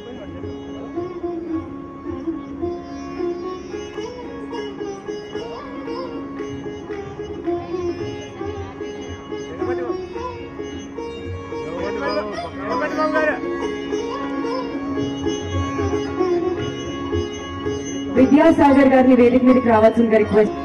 విద్యాసాగర్ గారిని వేదిక మీదకి రావాల్సిందిగా రిక్వెస్ట్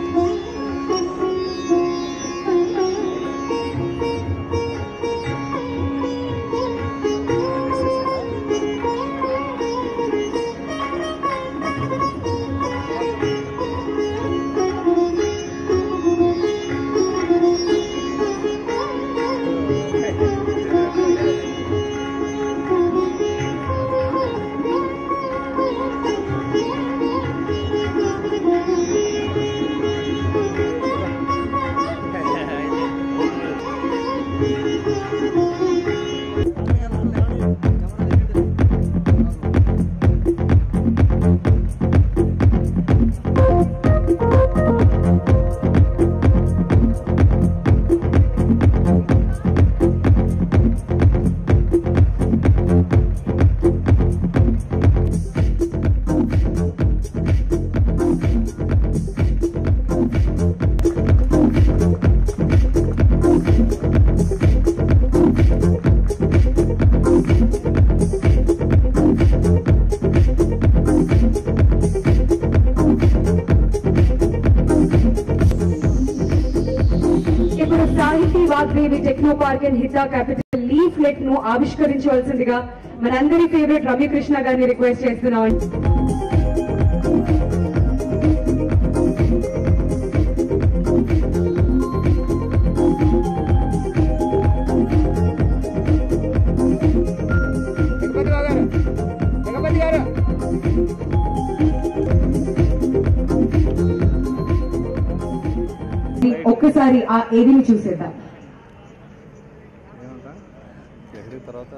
ఇప్పుడు Sahithi Vagdevi techno park and Hitha capital leaflet ను ఆవిష్కరించవలసిందిగా మనందరి ఫేవరెట్ రమ్యకృష్ణ గారిని రిక్వెస్ట్ చేస్తున్నాం ఒక్కసారి ఆ ఏదిని చూసేద్దాం తర్వాత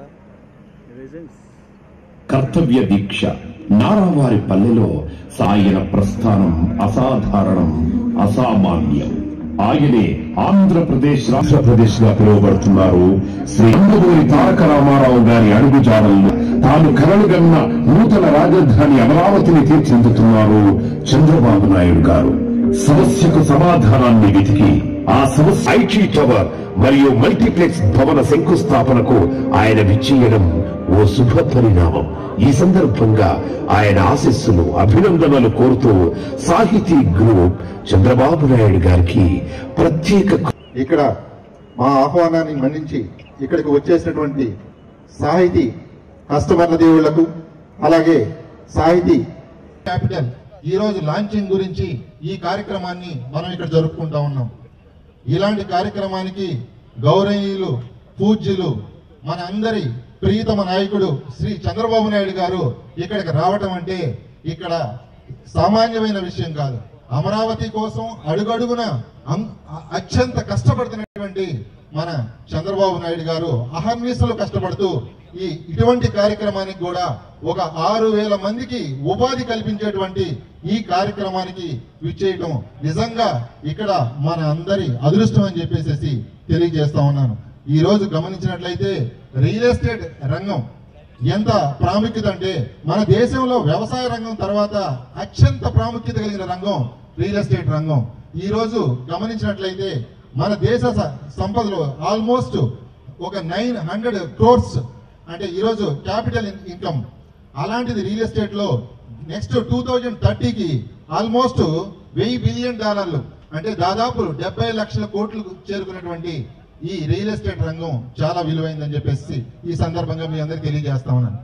కర్తవ్య దీక్ష నారావారి పల్లెలో సాయన ప్రస్థానం అసాధారణం అసామాన్యం ఆయనే ఆంధ్రప్రదేశ్ ఆంధ్రప్రదేశ్ గా పిలువబడుతున్నారు శ్రీ నందమూరి తారక రామారావు గారి అడుగుజాడల్లో తాను కలలుగన్న నూతన రాజధాని అమరావతిని తీర్చిదిద్దుతున్నారు చంద్రబాబు నాయుడు గారు సమస్యకు సమాధానాన్ని వెతికి ఆ సమస్య ఐటీ టవర్ మరియు మల్టీప్లెక్స్ భవన శంకుస్థాపనకు ఆయన విచ్చేయడం ఓ శుభ పరిణామం ఈ సందర్భంగా ఆయన ఆశస్సులు అభినందనలు కోరుతూ సాహితీ గ్రూప్ చంద్రబాబు నాయుడు గారికి ప్రత్యేక ఇక్కడ మా ఆహ్వానాన్ని మన్నించి ఇక్కడికి వచ్చేసినటువంటి సాహితీ కస్టమర్ల దేవుళ్లకు అలాగే సాహితీ క్యాపిటల్ ఈ రోజు లాంచింగ్ గురించి ఈ కార్యక్రమాన్ని మనం ఇక్కడ జరుపుకుంటా ఉన్నాం ఇలాంటి కార్యక్రమానికి గౌరవీయులు పూజ్యులు మన అందరి ప్రియతమ నాయకుడు శ్రీ చంద్రబాబు నాయుడు గారు ఇక్కడికి రావటం అంటే ఇక్కడ సామాన్యమైన విషయం కాదు అమరావతి కోసం అడుగడుగున అం- అ- అత్యంత కష్టపడుతున్నటువంటి మన చంద్రబాబు నాయుడు గారు అహర్నిశలు కష్టపడుతూ ఈ ఇటువంటి కార్యక్రమానికి కూడా ఒక ఆరు వేల మందికి ఉపాధి కల్పించేటువంటి ఈ కార్యక్రమానికి విచ్చేయటం నిజంగా ఇక్కడ మన అందరి అదృష్టం అని చెప్పేసి తెలియజేస్తా ఉన్నాను ఈ రోజు గమనించినట్లయితే రియల్ ఎస్టేట్ రంగం ఎంత ప్రాముఖ్యత అంటే మన దేశంలో వ్యవసాయ రంగం తర్వాత అత్యంత ప్రాముఖ్యత కలిగిన రంగం రియల్ ఎస్టేట్ రంగం ఈ రోజు గమనించినట్లయితే మన దేశ స- సంపదలో ఆల్మోస్ట్ ఒక నైన్ హండ్రెడ్ క్రోర్స్ అంటే ఈరోజు క్యాపిటల్ ఇన్కమ్ అలాంటిది రియల్ ఎస్టేట్ లో నెక్స్ట్ టూ థౌజండ్ థర్టీకి ఆల్మోస్ట్ వెయ్యి బిలియన్ డాలర్లు అంటే దాదాపు డెబ్బై లక్షల కోట్లు చేరుకున్నటువంటి ఈ రియల్ ఎస్టేట్ రంగం చాలా విలువైందని చెప్పేసి ఈ సందర్భంగా మీ అందరికి తెలియజేస్తా ఉన్నాను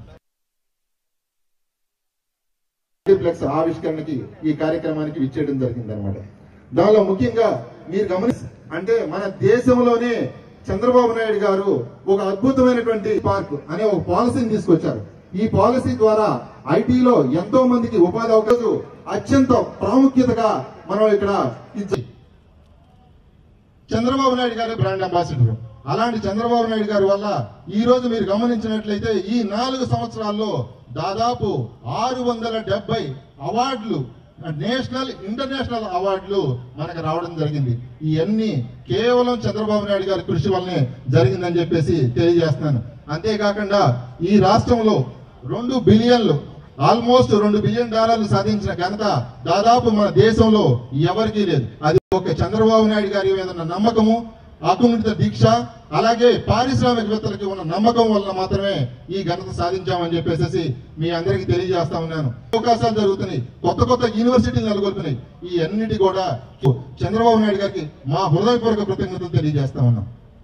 మల్టీప్లెక్స్ ఆవిష్కరణకి ఈ కార్యక్రమానికి విచ్చేయడం జరిగింది అనమాట దానిలో ముఖ్యంగా మీరు గమని అంటే మన దేశంలోనే చంద్రబాబు నాయుడు గారు ఒక అద్భుతమైనటువంటి పార్క్ అనే ఒక పాలసీని తీసుకొచ్చారు ఈ పాలసీ ద్వారా ఐటీలో ఎంతో మందికి ఉపాధి అవకాశం అత్యంత ప్రాముఖ్యతగా మనం ఇక్కడ ఇచ్చి చంద్రబాబు నాయుడు గారి బ్రాండ్ అంబాసిడర్ అలాంటి చంద్రబాబు నాయుడు గారి వల్ల ఈ రోజు మీరు గమనించినట్లయితే ఈ నాలుగు సంవత్సరాల్లో దాదాపు ఆరు వందల డెబ్బై అవార్డులు నేషనల్ ఇంటర్నేషనల్ అవార్డులు మనకు రావడం జరిగింది ఇవన్నీ కేవలం చంద్రబాబు నాయుడు గారి కృషి వల్లనే జరిగిందని చెప్పేసి తెలియజేస్తున్నాను అంతేకాకుండా ఈ రాష్ట్రంలో రెండు బిలియన్లు ఆల్మోస్ట్ రెండు బిలియన్ డాలర్లు సాధించిన ఘనత దాదాపు మన దేశంలో ఎవరికీ లేదు అది ఒక చంద్రబాబు నాయుడు గారి మీద ఉన్న నమ్మకము అకుంఠిత దీక్ష అలాగే పారిశ్రామికవేత్తలకి ఉన్న నమ్మకం వల్ల మాత్రమే ఈ ఘనత సాధించామని చెప్పేసి మీ అందరికీ తెలియజేస్తా ఉన్నాను అవకాశాలు జరుగుతున్నాయి కొత్త కొత్త యూనివర్సిటీలు నెలకొల్పినాయి ఈ అన్నిటి కూడా చంద్రబాబు నాయుడు గారికి మా హృదయపూర్వక కృతజ్ఞతలు తెలియజేస్తా ఉన్నాం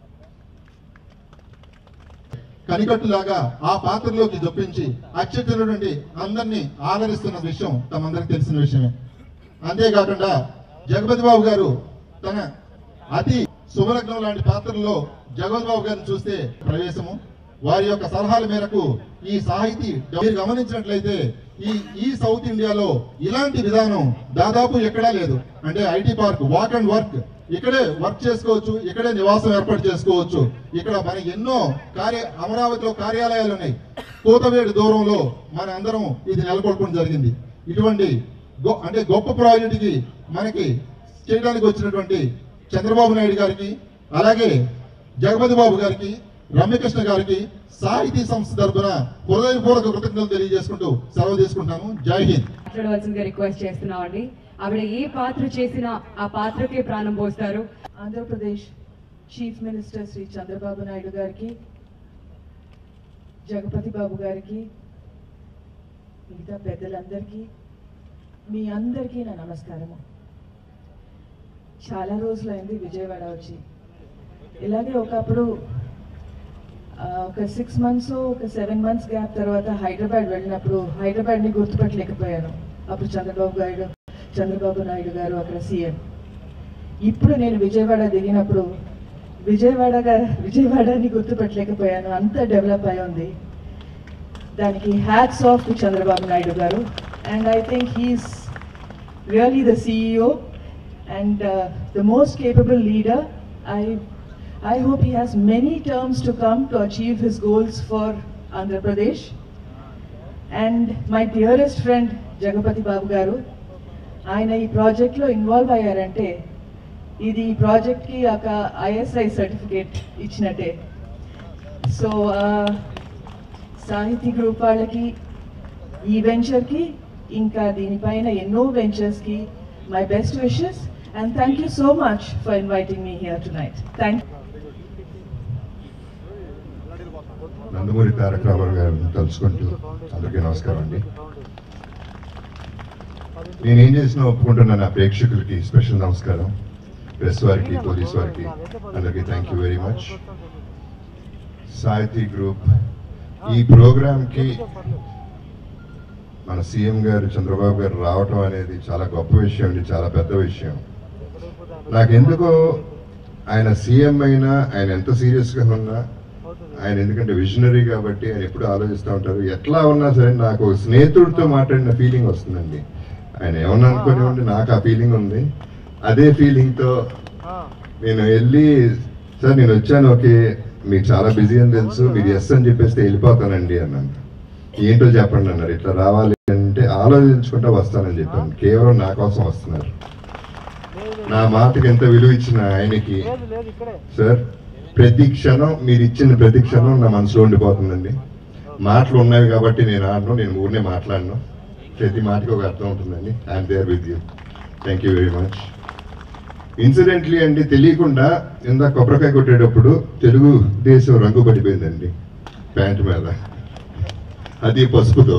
కనికట్టులాగా ఆ పాత్రలోకి జొప్పించి అత్యున్నటువంటి అందరినీ ఆదరిస్తున్న విషయం తమందరికి తెలిసిన విషయమే అంతేకాకుండా జగపతి బాబు గారు తన అతి శుభలగ్నం లాంటి పాత్రల్లో జగపతి బాబు గారిని చూస్తే ప్రవేశము వారి యొక్క సలహాల మేరకు ఈ సాహితీ మీరు గమనించినట్లయితే ఈ ఈ సౌత్ ఇండియాలో ఇలాంటి విధానం దాదాపు ఎక్కడా లేదు అంటే IT park walk and work ఇక్కడే వర్క్ చేసుకోవచ్చు ఇక్కడే నివాసం ఏర్పాటు చేసుకోవచ్చు ఇక్కడ మన ఎన్నో కార్య అమరావతిలో కార్యాలయాలు ఉన్నాయి కూతవేడు దూరంలో మన అందరం ఇది నెలకొల్పడం జరిగింది ఇటువంటి గొ- అంటే గొప్ప ప్రాజెక్టుకి మనకి చేయడానికి వచ్చినటువంటి చంద్రబాబు నాయుడు గారికి అలాగే జగపతి బాబు గారికి రమ్యకృష్ణ గారికి సాహితీ సంస్థ తరఫున హృదయపూర్వక కృతజ్ఞతలు తెలియజేసుకుంటూ సెలవు తీసుకుంటాను జై హింద్ మాట్లాడవలసిందిగా రిక్వెస్ట్ చేస్తున్నామండి ఆవిడ ఏ పాత్ర చేసినా ఆ పాత్రకే ప్రాణం పోస్తారు ఆంధ్రప్రదేశ్ చీఫ్ మినిస్టర్ శ్రీ చంద్రబాబు నాయుడు గారికి జగపతి బాబు గారికి మిగతా పెద్దలందరికీ మీ అందరికీ నా నమస్కారము చాలా రోజులైంది విజయవాడ వచ్చి ఇలాగే ఒకప్పుడు ఆ, ఒక సిక్స్ మంత్స్ ఒక సెవెన్ మంత్స్ గ్యాప్ తర్వాత హైదరాబాద్ వెళ్ళినప్పుడు హైదరాబాద్ని గుర్తుపట్టలేకపోయాను అప్పుడు చంద్రబాబు గారు చంద్రబాబు నాయుడు గారు అక్కడ సీఎం ఇప్పుడు నేను విజయవాడ దిగినప్పుడు విజయవాడగా విజయవాడని గుర్తుపట్టలేకపోయాను అంత డెవలప్ అయి ఉంది దానికి hats off to Chandrababu Naidu garu and I think he's really the CEO and the most capable leader I I hope he has many terms to come to achieve his goals for Andhra Pradesh. And my dearest friend Jagapathi Babu garu ఆయన ఈ ప్రాజెక్ట్లో involve అయ్యారంటే ఇది ఈ ప్రాజెక్ట్కి ఒక ISI certificate ఇచ్చినట్టే so Sahithi group వాళ్ళకి ఈ వెంచర్కి ఇంకా దీనిపైన ఎన్నో వెంచర్స్కి my best wishes and thank you so much for inviting me here tonight thank Nandamuri Taraka Rama Rao గారిని తలుచుకుంటూ అందరికీ నమస్కారం అండి నేనేం చేసినా ఒప్పుకుంటున్నా నా ప్రేక్షకులకి స్పెషల్ నమస్కారం ప్రెస్ వారికి పోలీస్ వారికి అందరికీ thank you very much Sahithi group ఈ ప్రోగ్రామ్కి మన సీఎం గారు చంద్రబాబు గారు రావటం అనేది చాలా గొప్ప విషయం అండి చాలా పెద్ద విషయం నాకెందుకో ఆయన సీఎం అయినా ఆయన ఎంత సీరియస్గా ఉన్నా ఆయన ఎందుకంటే విజనరీ కాబట్టి ఆయన ఎప్పుడు ఆలోచిస్తూ ఉంటారు ఎట్లా ఉన్నా సరే నాకు ఒక స్నేహితుడితో మాట్లాడిన ఫీలింగ్ వస్తుందండి ఆయన ఏమన్నా అనుకునేవాడి నాకు ఆ ఫీలింగ్ ఉంది అదే ఫీలింగ్తో నేను వెళ్ళి సార్ నేను వచ్చాను ఓకే మీకు చాలా బిజీ అని తెలుసు మీరు ఎస్ అని చెప్పేస్తే వెళ్ళిపోతానండి అన్నాను ఏంటో చెప్పండి అన్నారు ఇట్లా రావాలి అంటే ఆలోచించుకుంటా వస్తానని చెప్పాను కేవలం నా కోసం వస్తున్నారు నా మాటకి ఎంత విలువ ఇచ్చిన ఆయనకి సార్ ప్రతి క్షణం మీరు ఇచ్చిన ప్రతి క్షణం నా మనసులో ఉండిపోతుందండి మాటలు ఉన్నాయి కాబట్టి నేను ఆడను నేను ఊరినే మాట్లాడను ప్రతి మాటకి ఒక అర్థం ఉంటుందండి I'm there with you thank you very much incidentally అండి తెలియకుండా ఇందాక కొబ్బరికాయ కొట్టేటప్పుడు తెలుగు దేశం రంగు పడిపోయిందండి ప్యాంట్ మీద అది పసుపుతో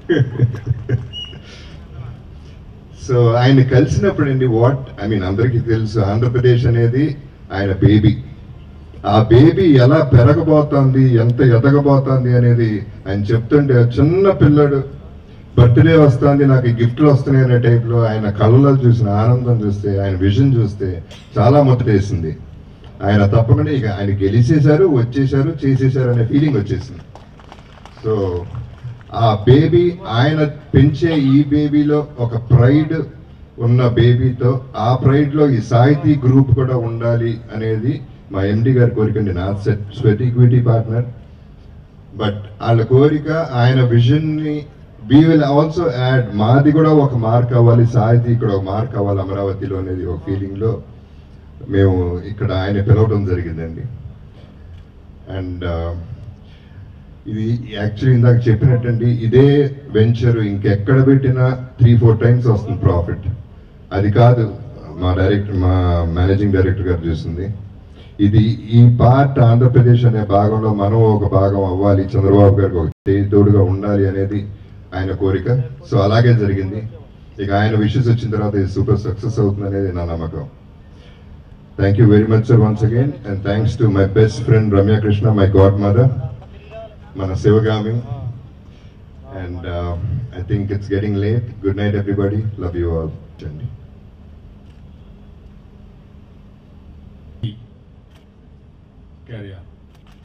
సో ఆయన కలిసినప్పుడు అండి వాట్ ఐ మీన్ అందరికీ తెలుసు ఆంధ్రప్రదేశ్ అనేది ఆయన బేబీ ఆ బేబీ ఎలా పెరగబోతోంది ఎంత ఎదగబోతోంది అనేది ఆయన చెప్తుంటే ఆ చిన్న పిల్లడు బర్త్డే వస్తుంది నాకు ఈ గిఫ్ట్లు వస్తున్నాయి అనే టైప్లో ఆయన కళ్ళలో చూసిన ఆనందం చూస్తే ఆయన విజన్ చూస్తే చాలా ముచ్చటేసింది ఆయన తప్పకుండా ఇక ఆయన గెలిచేశారు వచ్చేసారు చేసేసారు అనే ఫీలింగ్ వచ్చేసింది సో ఆ బేబీ ఆయన పెంచే ఈ బేబీలో ఒక ప్రైడ్ ఉన్న బేబీతో ఆ ప్రైడ్ లో ఈ సాహితీ గ్రూప్ కూడా ఉండాలి అనేది మా ఎండి గారి కోరికండి నా స్వెట్ ఈక్విటీ పార్ట్నర్ బట్ వాళ్ళ కోరిక ఆయన విజన్ ని వీ విల్ ఆల్సో యాడ్ మాది కూడా ఒక మార్క్ అవ్వాలి సాహితీ కూడా ఒక మార్క్ అవ్వాలి అమరావతిలో అనేది ఒక ఫీలింగ్ లో మేము ఇక్కడ ఆయన పిలవడం జరిగిందండి అండ్ ఇది యాక్చువల్లీ ఇందాక చెప్పినట్టండి ఇదే వెంచర్ ఇంకెక్కడ పెట్టినా త్రీ ఫోర్ టైమ్స్ వస్తుంది ప్రాఫిట్ అది కాదు మా డైరెక్టర్ మా మేనేజింగ్ డైరెక్టర్ గారు చూసింది ఇది ఈ పార్ట్ ఆంధ్రప్రదేశ్ అనే భాగంలో మనం ఒక భాగం అవ్వాలి చంద్రబాబు గారికి ఒక చేయి తోడుగా ఉండాలి అనేది ఆయన కోరిక సో అలాగే జరిగింది ఇక ఆయన విషెస్ వచ్చిన తర్వాత ఇది సూపర్ సక్సెస్ అవుతుంది అనేది నా నమ్మకం thank you very much sir once again and thanks to my best friend Ramya Krishna my godmother మన Sivagami and I think it's getting late good night everybody love you all అండి carry on.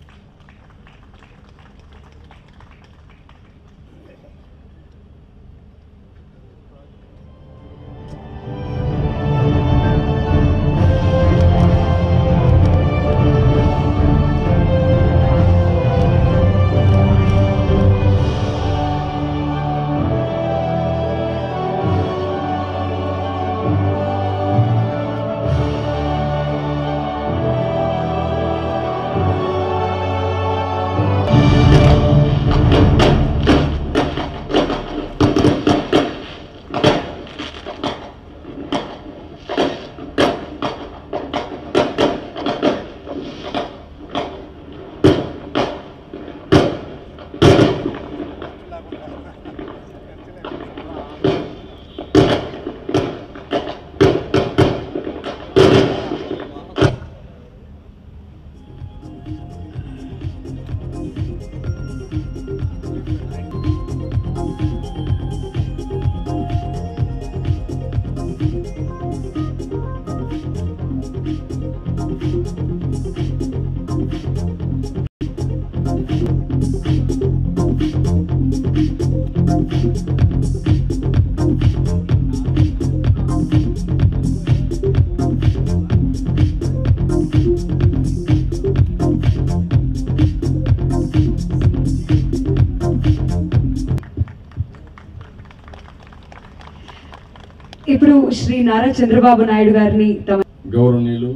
ఇప్పుడు శ్రీ నారా చంద్రబాబు నాయుడు గారిని తమ గౌరవనీయులు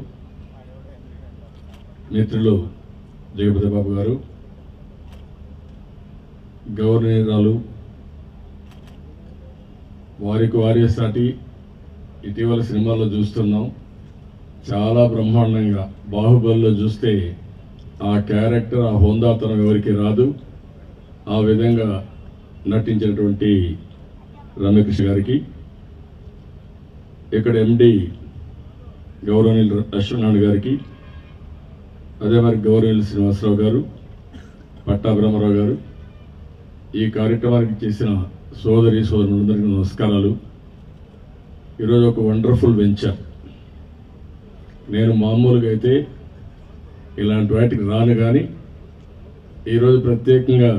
మిత్రులు జగపతి బాబు గారు గౌరవనీయురాలు వారికి వారి సాటి ఇటీవల సినిమాల్లో చూస్తున్నాం చాలా బ్రహ్మాండంగా బాహుబలిలో చూస్తే ఆ క్యారెక్టర్ ఆ హోందాతనం ఎవరికి రాదు ఆ విధంగా నటించినటువంటి రమ్యకృష్ణ గారికి ఇక్కడ ఎండి గౌరవనీయులు అశ్వనాథ్ గారికి అదే మరి గౌరవనీయులు శ్రీనివాసరావు గారు పట్టాభ్రమరావు గారు ఈ కార్యక్రమానికి చేసిన సోదరి సోదరులందరికీ నమస్కారాలు ఈరోజు ఒక వండర్ఫుల్ వెంచర్ నేను మామూలుగా అయితే ఇలాంటి వాటికి రాను కానీ ఈరోజు ప్రత్యేకంగా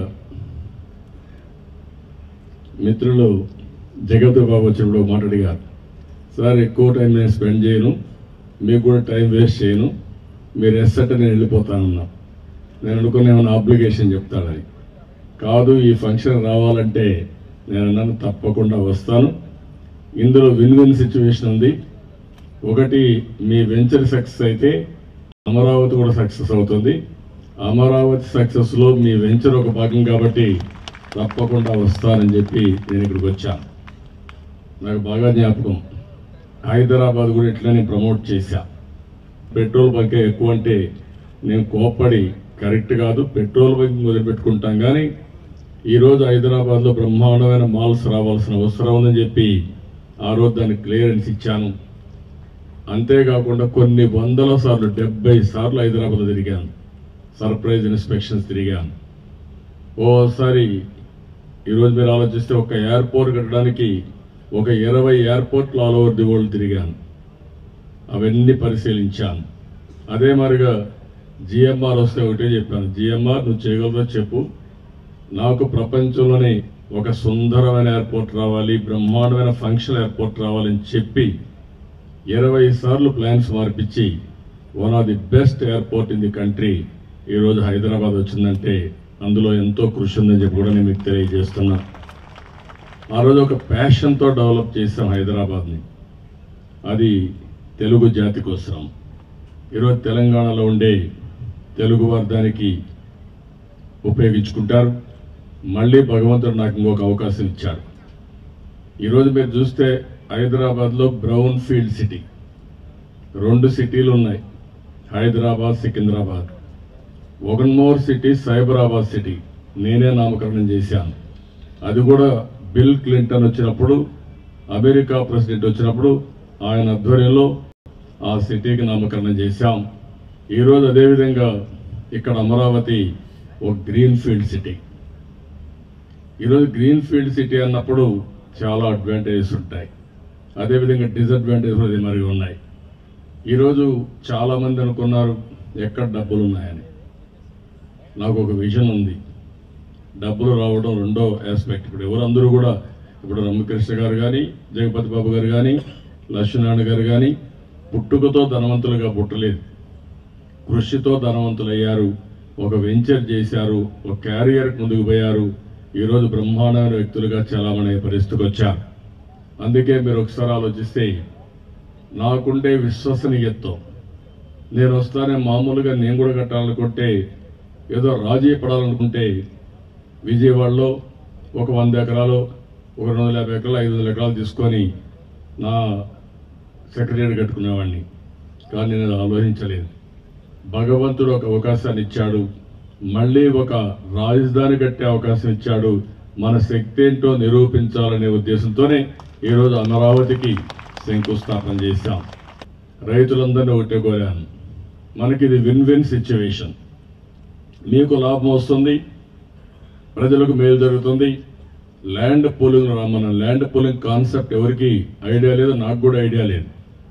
మిత్రులు జగత్ బాబు వచ్చినప్పుడు మాట్లాడిగారు సార్ ఎక్కువ టైం నేను స్పెండ్ చేయను మీకు కూడా టైం వేస్ట్ చేయను మీరు ఎస్సట నేను వెళ్ళిపోతానన్నా నేను అనుకున్న ఏమైనా అప్లికేషన్ చెప్తాడని కాదు ఈ ఫంక్షన్ రావాలంటే నేను అన్నాను తప్పకుండా వస్తాను ఇందులో విన్ విన్ సిచ్యువేషన్ ఉంది ఒకటి మీ వెంచర్ సక్సెస్ అయితే అమరావతి కూడా సక్సెస్ అవుతుంది అమరావతి సక్సెస్లో మీ వెంచర్ ఒక భాగం కాబట్టి తప్పకుండా వస్తానని చెప్పి నేను ఇక్కడికి వచ్చాను నాకు బాగా జ్ఞాపకం హైదరాబాద్ కూడా ఇట్లనే ప్రమోట్ చేశా పెట్రోల్ బంకే ఎక్కువ అంటే నేను కోప్పడి కరెక్ట్ కాదు పెట్రోల్ బంక్ మొదలుపెట్టుకుంటాం కానీ ఈరోజు హైదరాబాద్లో బ్రహ్మాండమైన మాల్స్ రావాల్సిన అవసరం ఉందని చెప్పి ఆ రోజు దానికి క్లియరెన్స్ ఇచ్చాను అంతేకాకుండా కొన్ని వందల సార్లు డెబ్బై సార్లు హైదరాబాద్లో తిరిగాను సర్ప్రైజ్ ఇన్స్పెక్షన్స్ తిరిగాను ఓసారి ఈరోజు మీరు ఆలోచిస్తే ఒక ఎయిర్పోర్ట్ కట్టడానికి ఒక ఇరవై ఎయిర్పోర్ట్లు ఆల్ ఓవర్ ది వరల్డ్ తిరిగాను అవన్నీ పరిశీలించాను అదే మరిగా జిఎంఆర్ వస్తే ఒకటే చెప్పాను జిఎంఆర్ నువ్వు చేయగలదో చెప్పు నాకు ప్రపంచంలోనే ఒక సుందరమైన ఎయిర్పోర్ట్ రావాలి బ్రహ్మాండమైన ఫంక్షన్ ఎయిర్పోర్ట్ రావాలని చెప్పి ఇరవై సార్లు ప్లాన్స్ మార్పించి one of the best airport in the country ఈరోజు హైదరాబాద్ వచ్చిందంటే అందులో ఎంతో కృషి ఉందని చెప్పి కూడా నేను మీకు తెలియజేస్తున్నా ఆ రోజు ఒక ప్యాషన్తో డెవలప్ చేసాం హైదరాబాద్ని అది తెలుగు జాతి కోసం ఈరోజు తెలంగాణలో ఉండే తెలుగు వర్గానికి ఉపయోగించుకుంటారు మళ్ళీ భగవంతుడు నాకు ఇంకొక అవకాశం ఇచ్చాడు ఈరోజు మీరు చూస్తే హైదరాబాద్లో బ్రౌన్ ఫీల్డ్ సిటీ రెండు సిటీలు ఉన్నాయి హైదరాబాద్ సికింద్రాబాద్ ఒక మోర్ సిటీ సైబరాబాద్ సిటీ నేనే నామకరణం చేశాను అది కూడా బిల్ క్లింటన్ వచ్చినప్పుడు అమెరికా ప్రెసిడెంట్ వచ్చినప్పుడు ఆయన ఆధ్వర్యంలో ఆ సిటీకి నామకరణం చేశాం ఈరోజు అదేవిధంగా ఇక్కడ అమరావతి ఒక గ్రీన్ ఫీల్డ్ సిటీ ఈరోజు గ్రీన్ ఫీల్డ్ సిటీ అన్నప్పుడు చాలా అడ్వాంటేజెస్ ఉంటాయి అదేవిధంగా డిసడ్వాంటేజెస్ కూడా మరి ఉన్నాయి ఈరోజు చాలామంది అనుకున్నారు ఎక్కడ డబ్బులు ఉన్నాయని నాకు ఒక విజన్ ఉంది డబ్బులు రావడం రెండో ఆస్పెక్ట్ ఇప్పుడు ఎవరందరూ కూడా ఇప్పుడు రమకృష్ణ గారు కానీ జగపతి బాబు గారు కానీ లక్ష్మీనారాయణ గారు కానీ పుట్టుకతో ధనవంతులుగా పుట్టలేదు కృషితో ధనవంతులయ్యారు ఒక వెంచర్ చేశారు ఒక క్యారియర్ ముందుకు పోయారు ఈరోజు బ్రహ్మాండమైన వ్యక్తులుగా చాలామనే పరిస్థితికి వచ్చారు అందుకే మీరు ఒకసారి ఆలోచిస్తే నాకుండే విశ్వసనీయత్వం నేను వస్తానే మామూలుగా నేను కూడా కట్టాలనుకుంటే ఏదో రాజీ పడాలనుకుంటే విజయవాడలో ఒక వంద ఎకరాలు ఒక రెండు వందల యాభై ఎకరాలు ఐదు వందల ఎకరాలు తీసుకొని నా సెక్రటరీ కట్టుకునేవాడిని కానీ నేను ఆలోచించలేదు భగవంతుడు ఒక అవకాశాన్ని ఇచ్చాడు మళ్ళీ ఒక రాజధాని కట్టే అవకాశం ఇచ్చాడు మన శక్తి ఏంటో నిరూపించాలనే ఉద్దేశంతోనే ఈరోజు అమరావతికి శంకుస్థాపన చేశాం రైతులందరినీ ఒకటే కోరాను మనకి ఇది విన్ విన్ సిచ్యువేషన్ మీకు లాభం వస్తుంది ప్రజలకు మేలు జరుగుతుంది ల్యాండ్ పూలింగ్ మన ల్యాండ్ పూలింగ్ కాన్సెప్ట్ ఎవరికి ఐడియా లేదు నాకు కూడా ఐడియా లేదు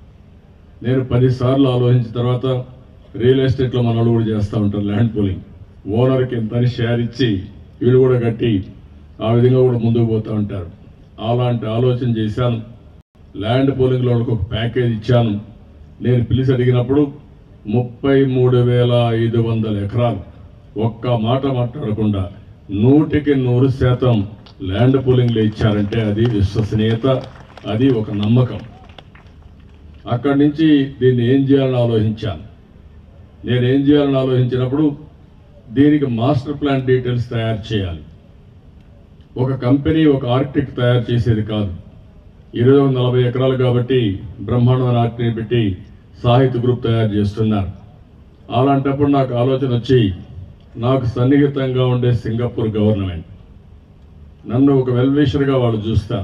నేను పదిసార్లు ఆలోచించిన తర్వాత రియల్ ఎస్టేట్లో మన వాళ్ళు కూడా చేస్తూ ఉంటారు ల్యాండ్ పూలింగ్ ఓనర్కి ఎంత అని షేర్ ఇచ్చి వీళ్ళు కూడా కట్టి ఆ విధంగా కూడా ముందుకు పోతూ ఉంటారు అలాంటి ఆలోచన చేశాను ల్యాండ్ పూలింగ్లో వాళ్ళకి ఒక ప్యాకేజ్ ఇచ్చాను నేను పిలిచి అడిగినప్పుడు ముప్పై మూడు వేల ఐదు వందల ఎకరాలు ఒక్క మాట మాట్లాడకుండా నూటికి నూరు శాతం ల్యాండ్ పూలింగ్లో ఇచ్చారంటే అది విశ్వసనీయత అది ఒక నమ్మకం అక్కడి నుంచి దీన్ని ఏం చేయాలని ఆలోచించాను నేను ఏం చేయాలని ఆలోచించినప్పుడు దీనికి మాస్టర్ ప్లాన్ డీటెయిల్స్ తయారు చేయాలి ఒక కంపెనీ ఒక ఆర్కిటెక్ట్ తయారు చేసేది కాదు ఇరవై వందల నలభై ఎకరాలు కాబట్టి బ్రహ్మాండమైన ఆర్కిటెక్ట్ పెట్టి సాహిత్య గ్రూప్ తయారు చేస్తున్నారు అలాంటప్పుడు నాకు ఆలోచన వచ్చి నాకు సన్నిహితంగా ఉండే సింగపూర్ గవర్నమెంట్ నన్ను ఒక వెల్విషర్గా వాళ్ళు చూస్తారు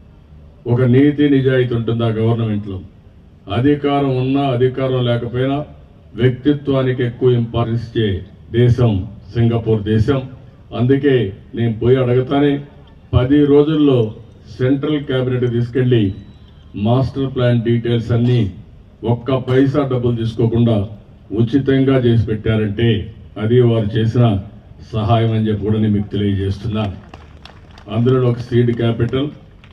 ఒక నీతి నిజాయితీ ఉంటుంది ఆ గవర్నమెంట్లో అధికారం ఉన్నా అధికారం లేకపోయినా వ్యక్తిత్వానికి ఎక్కువ ఇంపార్టెన్స్ ఇచ్చే దేశం సింగపూర్ దేశం అందుకే నేను పోయి అడగతానే పది రోజుల్లో సెంట్రల్ క్యాబినెట్ తీసుకెళ్లి మాస్టర్ ప్లాన్ డీటెయిల్స్ అన్నీ ఒక్క పైసా డబ్బులు తీసుకోకుండా ఉచితంగా చేసి పెట్టారంటే అది వారు చేసిన సహాయం అని చెప్పి కూడా నేను మీకు తెలియజేస్తున్నాను అందులో ఒక seed capital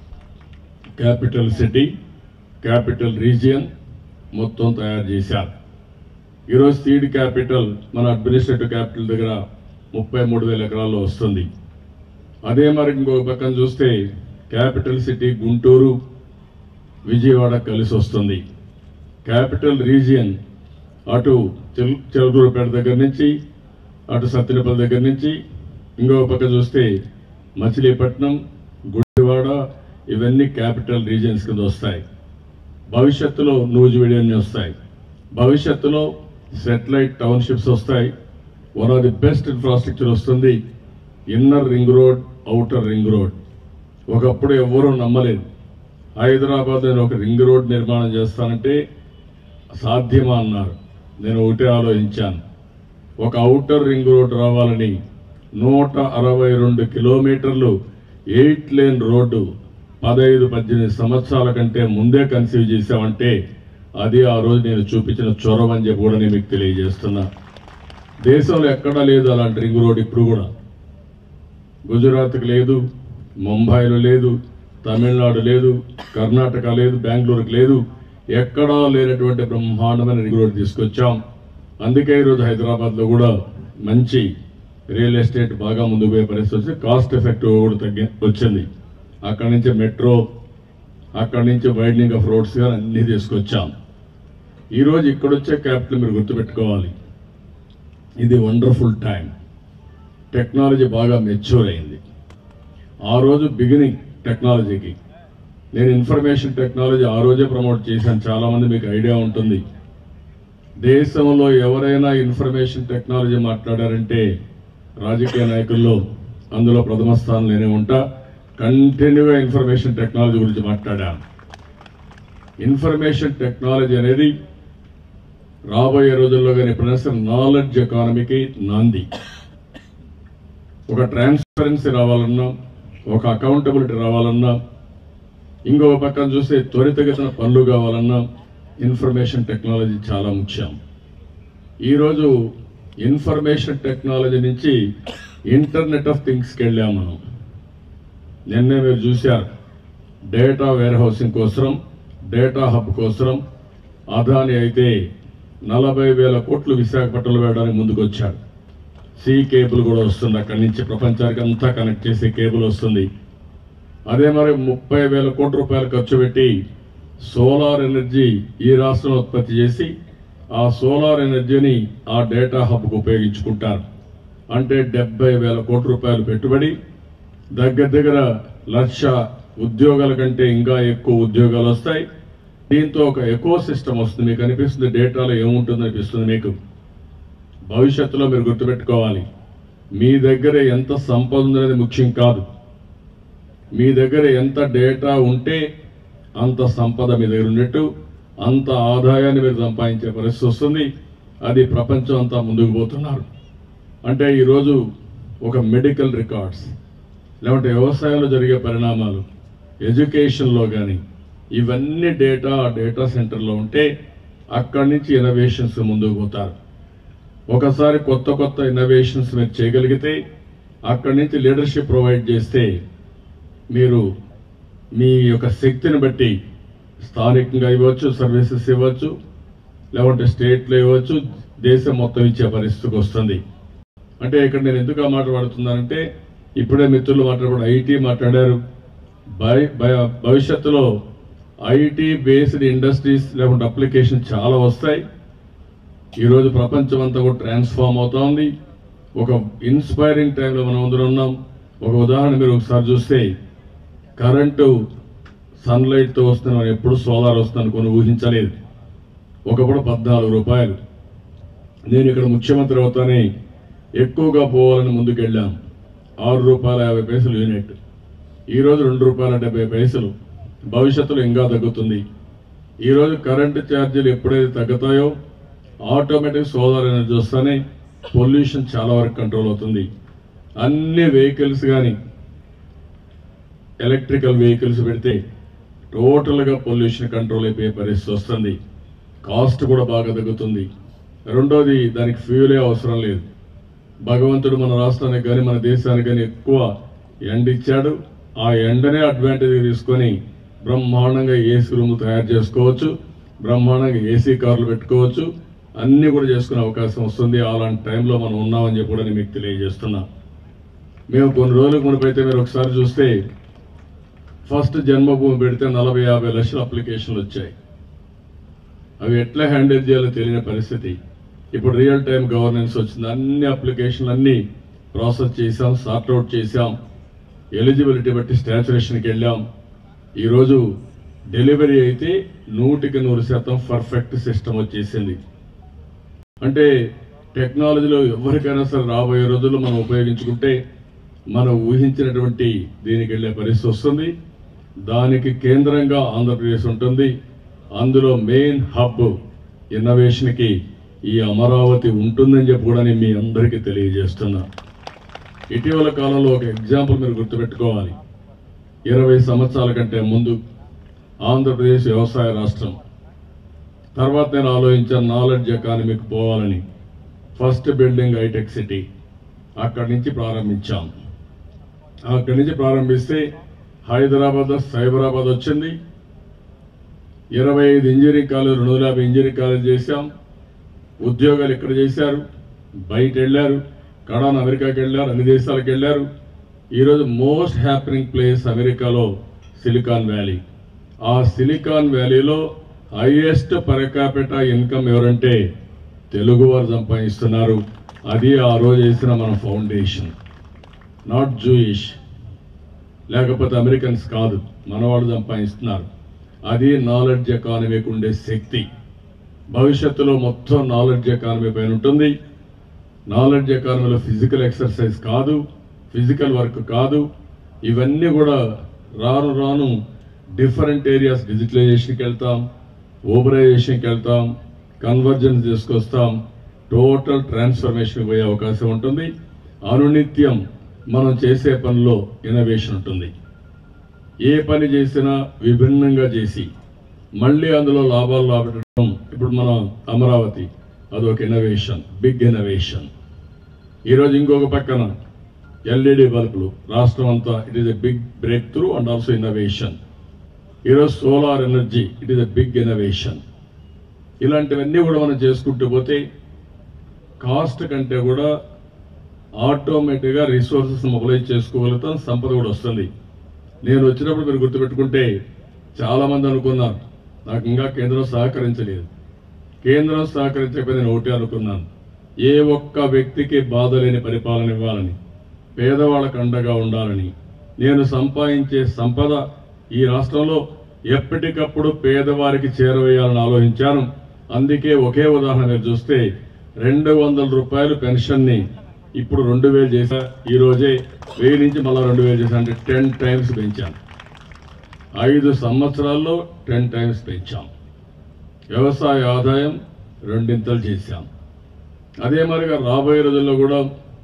capital city capital region మొత్తం తయారు చేశారు ఈరోజు సీడ్ క్యాపిటల్ మన అడ్మినిస్ట్రేటివ్ క్యాపిటల్ దగ్గర ముప్పై మూడు వేల ఎకరాల్లో వస్తుంది అదే మరి ఇంకొక పక్కన చూస్తే క్యాపిటల్ సిటీ గుంటూరు విజయవాడ కలిసి వస్తుంది క్యాపిటల్ రీజియన్ అటు చెల్ చెలుగురుపేట దగ్గర నుంచి అటు సత్తినపల్లి దగ్గర నుంచి ఇంకొక పక్క చూస్తే మచిలీపట్నం గుడివాడ ఇవన్నీ క్యాపిటల్ రీజియన్స్ కింద వస్తాయి భవిష్యత్తులో నూజివీడి అన్నీ వస్తాయి భవిష్యత్తులో సెటిలైట్ టౌన్షిప్స్ వస్తాయి one of the best infrastructure వస్తుంది inner ring road outer ring road ఒకప్పుడు ఎవ్వరూ నమ్మలేదు హైదరాబాద్ నేను ఒక రింగ్ రోడ్ నిర్మాణం చేస్తానంటే సాధ్యమా అన్నారు నేను ఒకటే ఆలోచించాను ఒక అవుటర్ రింగ్ రోడ్ రావాలని నూట అరవై రెండు కిలోమీటర్లు ఎయిట్ లేన్ రోడ్డు పదహైదు పద్దెనిమిది సంవత్సరాల కంటే ముందే కన్సీవ్ చేశామంటే అది ఆ రోజు నేను చూపించిన చొరవ అని చెప్పి కూడా నేను మీకు తెలియజేస్తున్నా దేశంలో ఎక్కడా లేదు అలాంటి రింగ్ రోడ్ ఇప్పుడు కూడా గుజరాత్కి లేదు ముంబైలో లేదు తమిళనాడు లేదు కర్ణాటక లేదు బెంగళూరుకి లేదు ఎక్కడా లేనటువంటి బ్రహ్మాండమైన రింగ్ రోడ్ తీసుకొచ్చాం అందుకే ఈరోజు హైదరాబాద్లో కూడా మంచి రియల్ ఎస్టేట్ బాగా ముందుకు పోయే పరిస్థితి వచ్చి కాస్ట్ ఎఫెక్టివ్ కూడా తగ్గి వచ్చింది అక్కడి నుంచి మెట్రో అక్కడి నుంచి వైడనింగ్ ఆఫ్ రోడ్స్ కానీ అన్నీ తీసుకొచ్చాం ఈరోజు ఇక్కడ వచ్చే క్యాపిటల్ మీరు గుర్తుపెట్టుకోవాలి ఇది వండర్ఫుల్ టైం టెక్నాలజీ బాగా మెచ్యూర్ అయింది ఆ రోజు బిగినింగ్ టెక్నాలజీకి నేను ఇన్ఫర్మేషన్ టెక్నాలజీ ఆ రోజే ప్రమోట్ చేశాను చాలామంది మీకు ఐడియా ఉంటుంది దేశంలో ఎవరైనా ఇన్ఫర్మేషన్ టెక్నాలజీ మాట్లాడారంటే రాజకీయ నాయకుల్లో అందులో ప్రథమ స్థానం నేనే ఉంటా కంటిన్యూగా ఇన్ఫర్మేషన్ టెక్నాలజీ గురించి మాట్లాడాను ఇన్ఫర్మేషన్ టెక్నాలజీ అనేది రాబోయే రోజుల్లో కానీ ఎప్పుడైనా సరే నాలెడ్జ్ ఎకానమీకి నాంది ఒక ట్రాన్స్పరెన్సీ రావాలన్నా ఒక అకౌంటబిలిటీ రావాలన్నా ఇంకొక పక్కన చూస్తే త్వరితగతిన పనులు కావాలన్నా ఇన్ఫర్మేషన్ టెక్నాలజీ చాలా ముఖ్యం ఈరోజు ఇన్ఫర్మేషన్ టెక్నాలజీ నుంచి ఇంటర్నెట్ ఆఫ్ థింగ్స్కి వెళ్ళాం మనం నిన్నే మీరు చూశారు డేటా వేర్ హౌసింగ్ కోసం డేటా హబ్ కోసం అదాని అయితే నలభై వేల కోట్లు విశాఖపట్నంలో వేయడానికి ముందుకు వచ్చాడు సీ కేబుల్ కూడా వస్తుంది అక్కడి నుంచి ప్రపంచానికి అంతా కనెక్ట్ చేసే కేబుల్ వస్తుంది అదే మరి ముప్పై వేల కోట్ల రూపాయలు ఖర్చు పెట్టి సోలార్ ఎనర్జీ ఈ రాష్ట్రంలో ఉత్పత్తి చేసి ఆ సోలార్ ఎనర్జీని ఆ డేటా హబ్కు ఉపయోగించుకుంటారు అంటే డెబ్బై వేల కోట్ల రూపాయలు పెట్టుబడి దగ్గర దగ్గర లక్ష ఉద్యోగాల కంటే ఇంకా ఎక్కువ ఉద్యోగాలు వస్తాయి దీంతో ఒక ఎకో సిస్టమ్ వస్తుంది మీకు అనిపిస్తుంది డేటాలో ఏముంటుంది అనిపిస్తుంది మీకు భవిష్యత్తులో మీరు గుర్తుపెట్టుకోవాలి మీ దగ్గర ఎంత సంపద ఉందనేది ముఖ్యం కాదు మీ దగ్గర ఎంత డేటా ఉంటే అంత సంపద మీ దగ్గర ఉన్నట్టు అంత ఆదాయాన్ని మీరు సంపాదించే పరిస్థితి వస్తుంది అది ప్రపంచం అంతా ముందుకు పోతున్నారు అంటే ఈరోజు ఒక మెడికల్ రికార్డ్స్ లేకుంటే వ్యవసాయంలో జరిగే పరిణామాలు ఎడ్యుకేషన్లో కానీ ఇవన్నీ డేటా ఆ డేటా సెంటర్లో ఉంటే అక్కడి నుంచి ఇన్నోవేషన్స్ ముందుకు పోతారు ఒకసారి కొత్త కొత్త ఇన్నోవేషన్స్ మీరు చేయగలిగితే అక్కడి నుంచి లీడర్షిప్ ప్రొవైడ్ చేస్తే మీరు మీ యొక్క శక్తిని బట్టి స్థానికంగా ఇవ్వచ్చు సర్వీసెస్ ఇవ్వచ్చు లేకుంటే స్టేట్లో ఇవ్వచ్చు దేశం మొత్తం ఇచ్చే పరిస్థితికి వస్తుంది అంటే ఇక్కడ నేను ఎందుకు ఆ మాట పడుతున్నానంటే ఇప్పుడే మిత్రులు మాట్లాడకుండా ఐటీ మాట్లాడారు భయ- భయ- భవిష్యత్తులో ఐటీ బేస్డ్ ఇండస్ట్రీస్ లేకుంటే అప్లికేషన్ చాలా వస్తాయి ఈరోజు ప్రపంచం అంతా కూడా ట్రాన్స్ఫార్మ్ అవుతా ఉంది ఒక ఇన్స్పైరింగ్ టైంలో మనం అందరం ఉన్నాం ఒక ఉదాహరణ మీరు ఒకసారి చూస్తే కరెంటు సన్లైట్తో వస్తున్న మనం ఎప్పుడు సోలార్ వస్తుంది అనుకుని ఊహించలేదు ఒకప్పుడు పద్నాలుగు రూపాయలు నేను ఇక్కడ ముఖ్యమంత్రి అవుతానే ఎక్కువగా పోవాలని ముందుకెళ్ళాం ఆరు రూపాయల యాభై పైసలు యూనిట్ ఈరోజు రెండు రూపాయల డెబ్బై పైసలు భవిష్యత్తులో ఇంకా తగ్గుతుంది ఈరోజు కరెంటు ఛార్జీలు ఎప్పుడైతే తగ్గుతాయో ఆటోమేటిక్ సోలార్ ఎనర్జీ వస్తానే పొల్యూషన్ చాలా వరకు కంట్రోల్ అవుతుంది అన్ని వెహికల్స్ కానీ ఎలక్ట్రికల్ వెహికల్స్ పెడితే టోటల్గా పొల్యూషన్ కంట్రోల్ అయిపోయే పరిస్థితి వస్తుంది కాస్ట్ కూడా బాగా తగ్గుతుంది రెండోది దానికి ఫ్యూలే అవసరం లేదు భగవంతుడు మన రాష్ట్రానికి కానీ మన దేశానికి కానీ ఎక్కువ ఎండ ఇచ్చాడు ఆ ఎండనే అడ్వాంటేజ్ తీసుకొని బ్రహ్మాండంగా ఏసీ రూమ్ తయారు చేసుకోవచ్చు బ్రహ్మాండంగా ఏసీ కార్లు పెట్టుకోవచ్చు అన్నీ కూడా చేసుకునే అవకాశం వస్తుంది అలాంటి టైంలో మనం ఉన్నామని చెప్పి కూడా నేను మీకు తెలియజేస్తున్నా మేము కొన్ని రోజులకు మునిపైతే మీరు ఒకసారి చూస్తే ఫస్ట్ జన్మభూమి పెడితే నలభై యాభై లక్షల అప్లికేషన్లు వచ్చాయి అవి ఎట్లా హ్యాండిల్ చేయాలో తెలియని పరిస్థితి ఇప్పుడు రియల్ టైం గవర్నెన్స్ వచ్చింది అన్ని అప్లికేషన్లు అన్ని ప్రాసెస్ చేసాం సార్ట్అవుట్ చేసాం ఎలిజిబిలిటీ బట్టి స్టాచురేషన్కి వెళ్ళాం ఈరోజు డెలివరీ అయితే నూటికి నూరు శాతం పర్ఫెక్ట్ సిస్టమ్ వచ్చేసింది అంటే టెక్నాలజీలో ఎవరికైనా సరే రాబోయే రోజుల్లో మనం ఉపయోగించుకుంటే మనం ఊహించినటువంటి దీనికి వెళ్ళే పరిస్థితి వస్తుంది దానికి కేంద్రంగా ఆంధ్రప్రదేశ్ ఉంటుంది అందులో మెయిన్ హబ్ ఇన్నోవేషన్కి ఈ అమరావతి ఉంటుందని చెప్పి కూడా నేను మీ అందరికీ తెలియజేస్తున్నా ఇటీవల కాలంలో ఒక ఎగ్జాంపుల్ మీరు గుర్తుపెట్టుకోవాలి ఇరవై సంవత్సరాల కంటే ముందు ఆంధ్రప్రదేశ్ వ్యవసాయ రాష్ట్రం తర్వాత నేను ఆలోచించాను నాలెడ్జ్ ఎకానమీకి పోవాలని ఫస్ట్ బిల్డింగ్ హైటెక్ సిటీ అక్కడి నుంచి ప్రారంభించాం అక్కడి నుంచి ప్రారంభిస్తే హైదరాబాద్ సైబరాబాద్ వచ్చింది ఇరవై ఐదు ఇంజనీరింగ్ కాలేజ్ రెండు వందల యాభై ఇంజనీరింగ్ కాలేజ్ చేశాం ఉద్యోగాలు ఇక్కడ చేశారు బయట వెళ్ళారు కడాన్ అమెరికాకి వెళ్ళారు అన్ని దేశాలకు వెళ్ళారు ఈరోజు మోస్ట్ హ్యాపెనింగ్ ప్లేస్ అమెరికాలో సిలికాన్ వ్యాలీ ఆ సిలికాన్ వ్యాలీలో హైయెస్ట్ పరకాపెట ఇన్కమ్ ఎవరంటే తెలుగు వారు సంపాదిస్తున్నారు అది ఆ రోజు వేసిన మన ఫౌండేషన్ నాట్ జూయిష్ లేకపోతే అమెరికన్స్ కాదు మనవాళ్ళు సంపాదిస్తున్నారు అది నాలెడ్జ్ ఎకానమీకి ఉండే శక్తి భవిష్యత్తులో మొత్తం నాలెడ్జ్ ఎకానమీ పైన ఉంటుంది నాలెడ్జ్ ఎకానమీలో ఫిజికల్ ఎక్సర్సైజ్ కాదు ఫిజికల్ వర్క్ కాదు ఇవన్నీ కూడా రాను రాను డిఫరెంట్ ఏరియాస్ డిజిటలైజేషన్కి వెళ్తాం ఓబరైజేషన్కి వెళ్తాం కన్వర్జెన్స్ తీసుకొస్తాం టోటల్ ట్రాన్స్ఫర్మేషన్ పోయే అవకాశం ఉంటుంది అనునిత్యం మనం చేసే పనిలో ఇన్నోవేషన్ ఉంటుంది ఏ పని చేసినా విభిన్నంగా చేసి మళ్ళీ అందులో లాభాలు రాబట్టడం ఇప్పుడు మనం అమరావతి అదొక ఇన్నోవేషన్ బిగ్ ఇన్నోవేషన్ ఈరోజు ఇంకొక పక్కన ఎల్ఈడి బల్బులు రాష్ట్రం అంతా it is a big breakthrough and also innovation ఈరోజు solar energy it is a big innovation ఇలాంటివన్నీ కూడా మనం చేసుకుంటూ పోతే కాస్ట్ కంటే కూడా ఆటోమేటిక్గా రిసోర్సెస్ మొబిలైజ్ చేసుకోగలుగుతాం సంపద కూడా వస్తుంది నేను వచ్చినప్పుడు మీరు గుర్తుపెట్టుకుంటే చాలామంది అనుకున్నారు నాకు ఇంకా కేంద్రం సహకరించలేదు కేంద్రం సహకరించకపోతే నేను ఒకటే అనుకున్నాను ఏ ఒక్క వ్యక్తికి బాధ లేని పరిపాలన ఇవ్వాలని పేదవాళ్ళకు అండగా ఉండాలని నేను సంపాదించే సంపద ఈ రాష్ట్రంలో ఎప్పటికప్పుడు పేదవారికి చేరవేయాలని ఆలోచించాను అందుకే ఒకే ఉదాహరణ మీరు చూస్తే రెండు వందల రూపాయలు పెన్షన్ని ఇప్పుడు రెండు వేలు చేశా ఈ రోజే వెయ్యి నుంచి మళ్ళీ రెండు వేలు చేశా అంటే టెన్ టైమ్స్ పెంచాను ఐదు సంవత్సరాల్లో టెన్ టైమ్స్ పెంచాం వ్యవసాయ ఆదాయం రెండింతలు చేశాం అదే మరిగా రాబోయే రోజుల్లో కూడా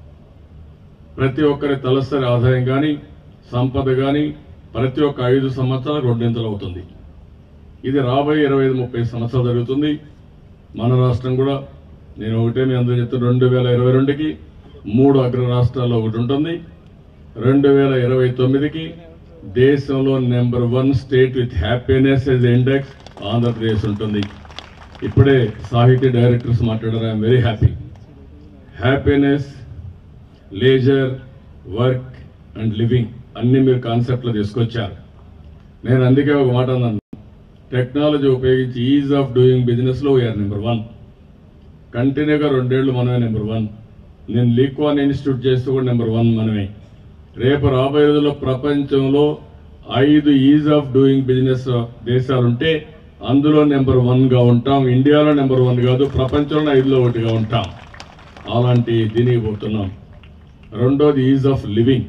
ప్రతి ఒక్కరి తలసరి ఆదాయం కానీ సంపద కానీ ప్రతి ఒక్క ఐదు సంవత్సరాలకు రెండింతలు అవుతుంది ఇది రాబోయే ఇరవై ఐదు ముప్పై సంవత్సరాలు జరుగుతుంది మన రాష్ట్రం కూడా నేను ఒకటే మీ అందరూ చెప్తాను రెండు వేల ఇరవై రెండుకి మూడు అగ్ర రాష్ట్రాల్లో ఒకటి ఉంటుంది రెండు వేల ఇరవై తొమ్మిదికి దేశంలో number one state with happiness yes index Andhra Pradesh ఉంటుంది ఇప్పుడే సాహితీ డైరెక్టర్స్ మాట్లాడారు I'm very happy happiness laser work and living అన్ని మీరు కాన్సెప్ట్లో తీసుకొచ్చారు నేను అందుకే ఒక మాట అన్నాను టెక్నాలజీ ఉపయోగించి ఈజ్ ఆఫ్ డూయింగ్ బిజినెస్లో వీఆర్ నెంబర్ వన్ కంటిన్యూగా రెండేళ్లు మనమే నెంబర్ వన్ నేను లీక్వాన్ ఇన్స్టిట్యూట్ చేస్తూ కూడా నెంబర్ వన్ మనమే రేపు రాబోయే రోజుల్లో ప్రపంచంలో ఐదు ఈజ్ ఆఫ్ డూయింగ్ బిజినెస్ దేశాలుంటే అందులో నెంబర్ వన్గా ఉంటాం ఇండియాలో నెంబర్ వన్ కాదు ప్రపంచంలో ఐదులో ఒకటిగా ఉంటాం అలాంటి దీనికి పోతున్నాం రెండోది ఈజ్ ఆఫ్ లివింగ్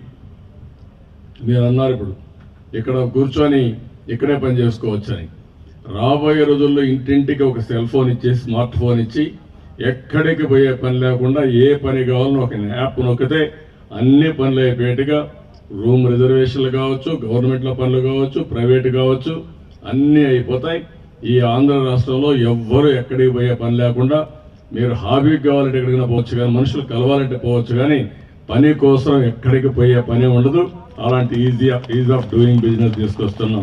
మీరు అన్నారు ఇప్పుడు ఇక్కడ కూర్చొని ఇక్కడే పని చేసుకోవచ్చని రాబోయే రోజుల్లో ఇంటింటికి ఒక సెల్ ఫోన్ ఇచ్చి స్మార్ట్ ఫోన్ ఇచ్చి ఎక్కడికి పోయే పని లేకుండా ఏ పని కావాలన్నా ఒక యాప్ నొక్కితే అన్ని పనులు అయిపోయేట్టుగా రూమ్ రిజర్వేషన్లు కావచ్చు గవర్నమెంట్లో పనులు కావచ్చు ప్రైవేట్ కావచ్చు అన్నీ అయిపోతాయి ఈ ఆంధ్ర రాష్ట్రంలో ఎవ్వరు ఎక్కడికి పోయే పని లేకుండా మీరు హాబీకి కావాలంటే ఎక్కడికైనా పోవచ్చు కానీ మనుషులు కలవాలంటే పోవచ్చు కానీ పని కోసం ఎక్కడికి పోయే పని ఉండదు అలాంటి easy ease of doing business తీసుకొస్తున్నాం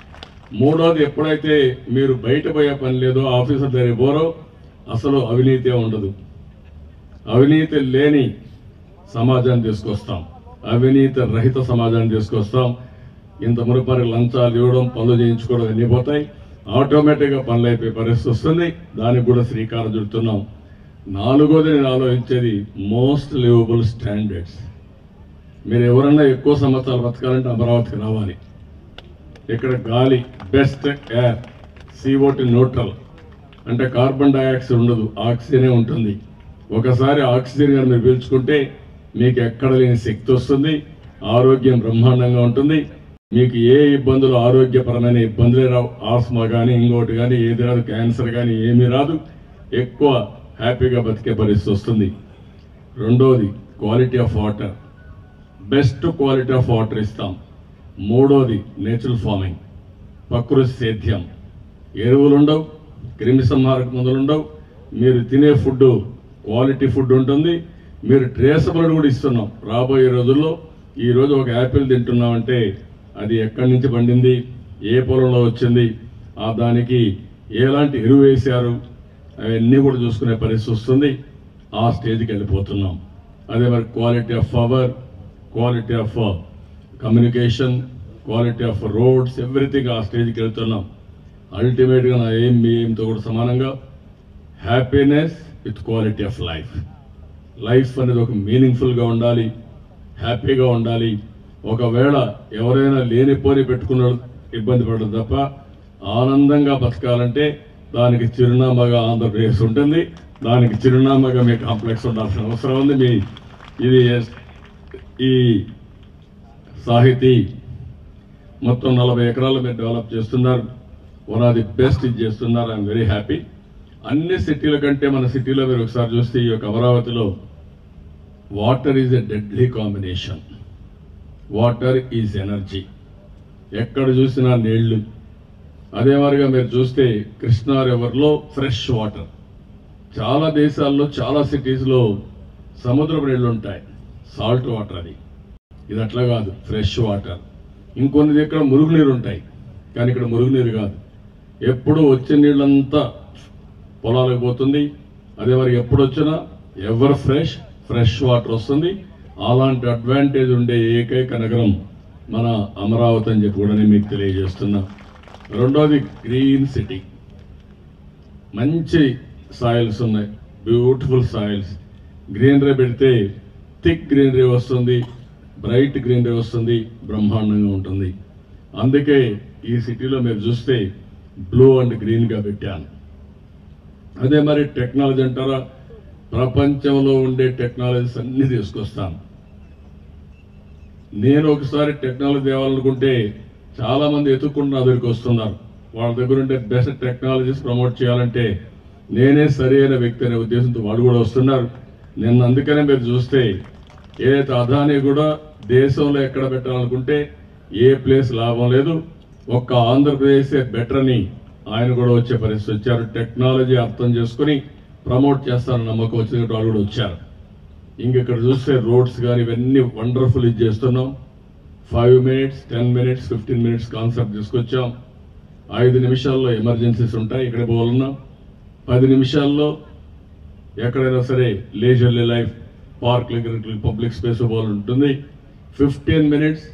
మూడోది ఎప్పుడైతే మీరు బయట పోయే పని లేదో ఆఫీసర్ దగ్గర పోరో అసలు అవినీతి ఉండదు అవినీతి లేని సమాజాన్ని తీసుకొస్తాం అవినీతి రహిత సమాజాన్ని తీసుకొస్తాం ఇంత మునుపరి లంచాలు ఇవ్వడం పనులు చేయించుకోవడం అన్నీ పోతాయి ఆటోమేటిక్గా పనులు అయిపోయే పరిస్థితి వస్తుంది దానికి కూడా శ్రీకారం చుడుతున్నాం నాలుగోది నేను ఆలోచించేది మోస్ట్ లివబుల్ స్టాండర్డ్స్ మీరు ఎవరన్నా ఎక్కువ సంవత్సరాలు బతకాలంటే అమరావతికి రావాలి ఇక్కడ గాలి బెస్ట్ ఎయిర్ సిఓటి న్యూట్రల్ అంటే కార్బన్ డైఆక్సైడ్ ఉండదు ఆక్సిజనే ఉంటుంది ఒకసారి ఆక్సిజన్ కానీ మీరు పీల్చుకుంటే మీకు ఎక్కడ లేని శక్తి వస్తుంది ఆరోగ్యం బ్రహ్మాండంగా ఉంటుంది మీకు ఏ ఇబ్బందులు ఆరోగ్యపరమైన ఇబ్బందులే రావు ఆస్మా కానీ ఇంకోటి కానీ ఏది రాదు క్యాన్సర్ కానీ ఏమీ రాదు ఎక్కువ హ్యాపీగా బతికే పరిస్థితి వస్తుంది రెండోది quality of water best quality of water ఇస్తాం మూడోది నేచురల్ ఫార్మింగ్ ప్రకృతి సేద్యం ఎరువులు ఉండవు క్రిమి సంహారక మందులు ఉండవు మీరు తినే ఫుడ్ క్వాలిటీ ఫుడ్ ఉంటుంది మీరు ట్రేసబుల్ కూడా ఇస్తున్నాం రాబోయే రోజుల్లో ఈ రోజు ఒక యాపిల్ తింటున్నామంటే అది ఎక్కడి నుంచి పండింది ఏ పొలంలో వచ్చింది ఆ దానికి ఎలాంటి ఎరువు వేశారు అవన్నీ కూడా చూసుకునే పరిస్థితి వస్తుంది ఆ స్టేజ్కి వెళ్ళిపోతున్నాం అదే మరి quality of power quality of communication quality of roads everything ఆ స్టేజ్కి వెళ్తున్నాం అల్టిమేట్గా నా ఏం మీ ఏంతో కూడా సమానంగా happiness with quality of life life అనేది ఒక మీనింగ్ఫుల్గా ఉండాలి హ్యాపీగా ఉండాలి ఒకవేళ ఎవరైనా లేనిపోని పెట్టుకున్న ఇబ్బంది పడదు తప్ప ఆనందంగా బతకాలంటే దానికి చిరునామాగా ఆంధ్రప్రదేశ్ ఉంటుంది దానికి చిరునామాగా మీ కాంప్లెక్స్ ఉండాల్సిన అవసరం ఉంది మీ ఇది ఈ సాహితీ మొత్తం నలభై ఎకరాలు మీరు డెవలప్ చేస్తున్నారు వన్ ఆఫ్ ది బెస్ట్ ఇది చేస్తున్నారు ఐఎమ్ వెరీ హ్యాపీ అన్ని సిటీల కంటే మన సిటీలో మీరు ఒకసారి చూస్తే ఈ యొక్క అమరావతిలో water is a deadly combination water is energy ఎక్కడ చూసినా నీళ్లు అదే మాదిరిగా మీరు చూస్తే కృష్ణా రివర్లో ఫ్రెష్ వాటర్ చాలా దేశాల్లో చాలా సిటీస్లో సముద్రపు నీళ్లు ఉంటాయి సాల్ట్ వాటర్ అది ఇది అట్లా కాదు ఫ్రెష్ వాటర్ ఇంకొన్ని దగ్గర మురుగునీరు ఉంటాయి కానీ ఇక్కడ మురుగునీరు కాదు ఎప్పుడు వచ్చే నీళ్ళంతా పొలాలకు పోతుంది అదే మరి ఎప్పుడు వచ్చినా ఎవర్ ఫ్రెష్ ఫ్రెష్ వాటర్ వస్తుంది అలాంటి అడ్వాంటేజ్ ఉండే ఏకైక నగరం మన అమరావతి అని చెప్పి కూడా నేను మీకు తెలియజేస్తున్నా రెండోది గ్రీన్ సిటీ మంచి సాయిల్స్ ఉన్నాయి బ్యూటిఫుల్ సాయిల్స్ గ్రీనరీ పెడితే థిక్ గ్రీనరీ వస్తుంది బ్రైట్ గ్రీనరీ వస్తుంది బ్రహ్మాండంగా ఉంటుంది అందుకే ఈ సిటీలో మీరు చూస్తే బ్లూ అండ్ గ్రీన్గా పెట్టాను అదే మరి టెక్నాలజీ అంటారా ప్రపంచంలో ఉండే టెక్నాలజీస్ అన్ని తీసుకొస్తాను నేను ఒకసారి టెక్నాలజీ తేవాలనుకుంటే చాలా మంది ఎత్తుక్కుంటూ నా దగ్గరికి వస్తున్నారు వాళ్ళ దగ్గర ఉండే బెస్ట్ టెక్నాలజీస్ ప్రమోట్ చేయాలంటే నేనే సరైన వ్యక్తి అనే ఉద్దేశంతో వాళ్ళు కూడా వస్తున్నారు నిన్న అందుకనే మీరు చూస్తే ఏదైతే అదాని కూడా దేశంలో ఎక్కడ పెట్టాలనుకుంటే ఏ ప్లేస్ లాభం లేదు ఒక్క ఆంధ్రప్రదేశే బెటర్ అని ఆయన కూడా వచ్చే పరిస్థితి వచ్చారు టెక్నాలజీ అర్థం చేసుకుని ప్రమోట్ చేస్తారని నమ్మకం వచ్చింది కాబట్టి వాళ్ళు కూడా వచ్చారు ఇంక ఇక్కడ చూస్తే రోడ్స్ కానీ ఇవన్నీ వండర్ఫుల్ ఇది చేస్తున్నాం five minutes ten minutes fifteen minutes concept తీసుకొచ్చాం ఐదు నిమిషాల్లో ఎమర్జెన్సీస్ ఉంటాయి ఇక్కడ పోవాలన్నా పది నిమిషాల్లో ఎక్కడైనా సరే leisurely life park public space పోవాలి ఉంటుంది ఫిఫ్టీన్ మినిట్స్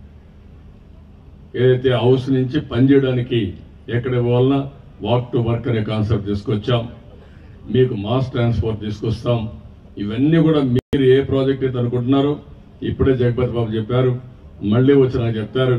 ఏదైతే హౌస్ నుంచి పనిచేయడానికి ఎక్కడ పోవాలన్నా వాక్ టు వర్క్ అనే కాన్సెప్ట్ తీసుకొచ్చాం మీకు మాస్ ట్రాన్స్పోర్ట్ తీసుకొస్తాం ఇవన్నీ కూడా మీరు ఏ ప్రాజెక్ట్ అయితే అనుకుంటున్నారో ఇప్పుడే జగపతి బాబు చెప్పారు మళ్ళీ వచ్చి నాకు చెప్తారు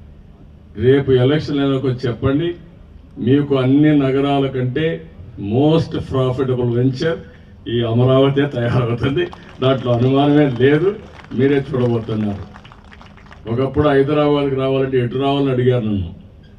రేపు ఎలక్షన్ వచ్చి చెప్పండి మీకు అన్ని నగరాల కంటే మోస్ట్ ప్రాఫిటబుల్ వెంచర్ ఈ అమరావతి తయారవుతుంది దాంట్లో అనుమానమే లేదు మీరే చూడబోతున్నారు ఒకప్పుడు హైదరాబాద్కి రావాలంటే ఎటు రావాలని అడిగారు నన్ను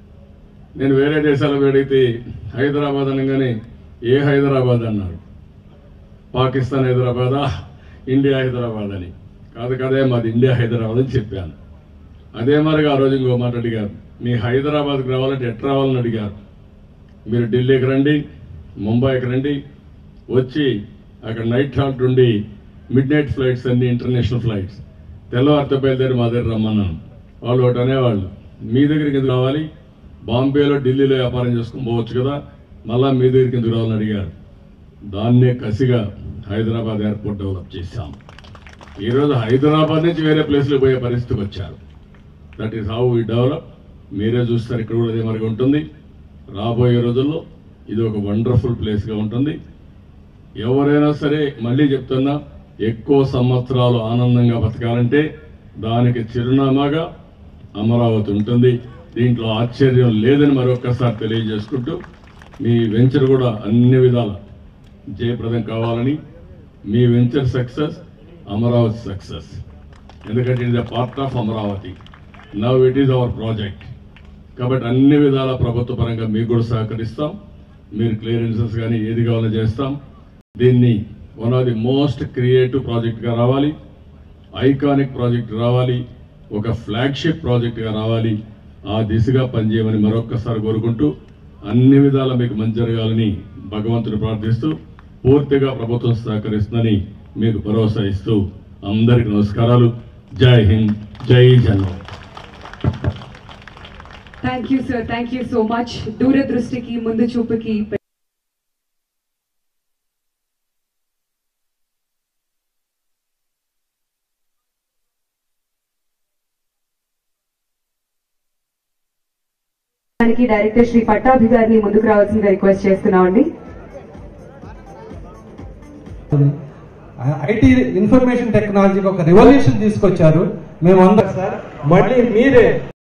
నేను వేరే దేశాలకు అడిగితే హైదరాబాద్ అనగానే ఏ హైదరాబాద్ అన్నారు పాకిస్తాన్ హైదరాబాదా ఇండియా హైదరాబాద్ అని కాదు కదే మాది ఇండియా హైదరాబాద్ అని చెప్పాను అదే మరిగా ఆ రోజు ఇంకో మాట అడిగారు మీ హైదరాబాద్కి రావాలంటే ఎట్ రావాలని అడిగారు మీరు ఢిల్లీకి రండి ముంబైకి రండి వచ్చి అక్కడ నైట్ హాల్ట్ ఉండి మిడ్ నైట్ ఫ్లైట్స్ అన్ని ఇంటర్నేషనల్ ఫ్లైట్స్ తెల్లవారితో బయలుదేరి మా దగ్గర రమ్మన్నాను వాళ్ళు ఒకటి అనేవాళ్ళు మీ దగ్గరికి ఎందుకు రావాలి బాంబేలో ఢిల్లీలో వ్యాపారం చేసుకుని పోవచ్చు కదా మళ్ళా మీ దగ్గరికి ఎందుకు రావాలని అడిగారు దాన్నే కసిగా హైదరాబాద్ ఎయిర్పోర్ట్ డెవలప్ చేశాం ఈరోజు హైదరాబాద్ నుంచి వేరే ప్లేస్లో పోయే పరిస్థితికి వచ్చారు that is how we develop మీరే చూస్తారు ఇక్కడ కూడా అదే మరి ఉంటుంది రాబోయే రోజుల్లో ఇది ఒక వండర్ఫుల్ ప్లేస్గా ఉంటుంది ఎవరైనా సరే మళ్ళీ చెప్తున్నా ఎక్కువ సంవత్సరాలు ఆనందంగా బతకాలంటే దానికి చిరునామాగా అమరావతి ఉంటుంది దీంట్లో ఆశ్చర్యం లేదని మరొక్కసారి తెలియజేసుకుంటూ మీ వెంచర్ కూడా అన్ని విధాల జయప్రదం కావాలని మీ వెంచర్ సక్సెస్ అమరావతి సక్సెస్ ఎందుకంటే ఇది part of Amaravati now it is our project కాబట్టి అన్ని విధాల ప్రభుత్వ పరంగా మీకు కూడా సహకరిస్తాం మీరు క్లియరెన్సెస్ కానీ ఏది కావాలో చేస్తాం దీన్ని one of the most creative ప్రాజెక్ట్గా రావాలి ఐకానిక్ ప్రాజెక్ట్ రావాలి ఒక ఫ్లాగ్షిప్ ప్రాజెక్ట్గా రావాలి ఆ దిశగా పనిచేయమని మరొక్కసారి కోరుకుంటూ అన్ని విధాల మీకు మంచి జరగాలని భగవంతుని ప్రార్థిస్తూ పూర్తిగా ప్రభుత్వం సహకరిస్తుందని మీకు భరోసా ఇస్తూ అందరికీ నమస్కారాలు జై హింద్ జై జన్మ thank you sir thank you so much దూరదృష్టికి ముందు చూపుకి దానికి డైరెక్టర్ శ్రీ పట్టాభి గారిని ముందుకు రావాల్సిందిగా రిక్వెస్ట్ చేస్తున్నామండి ఐటీ ఇన్ఫర్మేషన్ టెక్నాలజీకి ఒక రెవల్యూషన్ తీసుకొచ్చారు మేమందరం సార్ మళ్ళీ మీరే